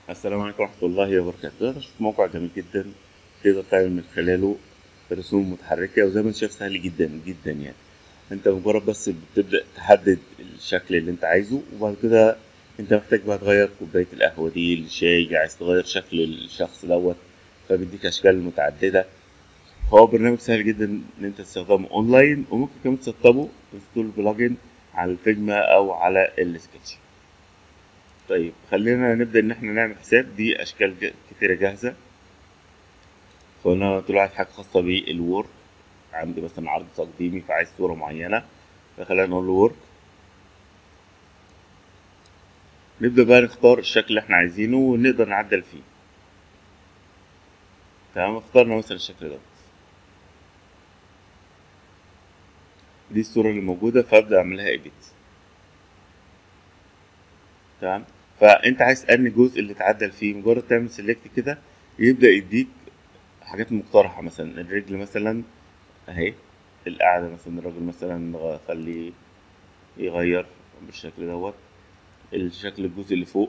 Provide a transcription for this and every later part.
السلام عليكم ورحمة الله وبركاته ده تشوف موقع جميل جدا تقدر تعمل من خلاله رسوم متحركة وزي ما انت شايف سهل جدا جدا يعني انت مجرد بس بتبدأ تحدد الشكل اللي انت عايزه وبعد كده انت محتاج بقى تغير كوباية القهوة دي الشاي عايز تغير شكل الشخص دوت فبيديك أشكال متعددة فهو برنامج سهل جدا ان انت تستخدمه اونلاين وممكن كمان تسطبه تنستول بلجن على الفيجما او على السكتش طيب خلينا نبدأ إن إحنا نعمل حساب دي أشكال ج- كتيرة جاهزة فأنا طلعت حاجة خاصة بالورك عندي مثلا عرض تقديمي فعايز صورة معينة فخلينا نقول له ورك نبدأ بقى نختار الشكل اللي إحنا عايزينه ونقدر نعدل فيه تمام اخترنا مثلا الشكل ده دي الصورة اللي موجودة فأبدأ أعملها إيديت تمام فانت عايز انهي جزء اللي تعدل فيه مجرد تعمل سيلكت كده يبدا يديك حاجات مقترحه مثلا الرجل مثلا اهي القعده مثلا الراجل مثلا نغ- خليه يغير بالشكل دوت الشكل الجزء اللي فوق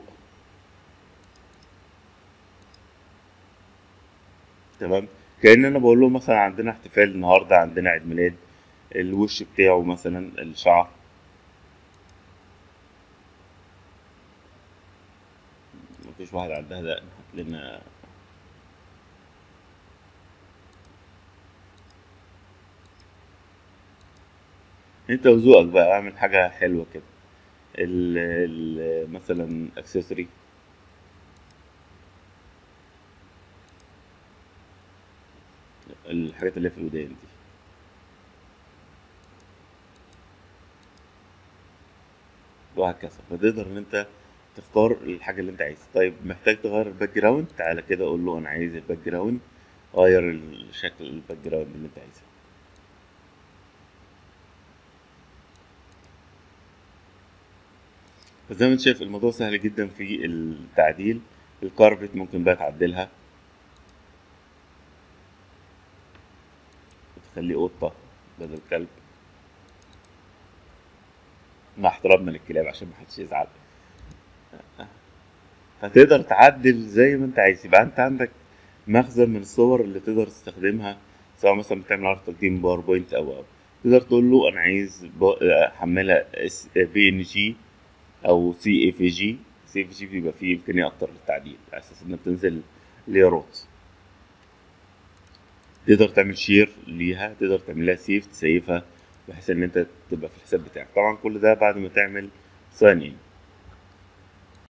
تمام كأن انا بقول له مثلا عندنا احتفال النهارده عندنا عيد ميلاد الوش بتاعه مثلا الشعر مفيش واحد عندها دقن هات لنا انت وذوقك بقى اعمل حاجة حلوة كده ال ال مثلا اكسسوري الحاجات اللي في الودان دي وهكذا فتقدر ان انت تختار الحاجة اللي انت عايزها طيب محتاج تغير الباك جراوند تعالى كده اقول له انا عايز الباك جراوند غير الشكل الباك جراوند اللي انت عايزه فزي ما انت شايف الموضوع سهل جدا في التعديل الكاربت ممكن بقى تعدلها تخليه قطة بدل كلب مع احترامنا للكلاب عشان محدش يزعل فتقدر تعدل زي ما انت عايز يبقى انت عندك مخزن من الصور اللي تقدر تستخدمها سواء مثلا بتعمل عرض تقديم باوربوينت او او تقدر تقول له انا عايز ب- احملها بي ان جي او سي اف جي سي اف جي بيبقى فيه امكانيه اكتر للتعديل على اساس انها بتنزل ليرات تقدر تعمل شير ليها تقدر تعمل لها سيف تسيفها بحيث ان انت تبقى في الحساب بتاعك طبعا كل ده بعد ما تعمل ساين ان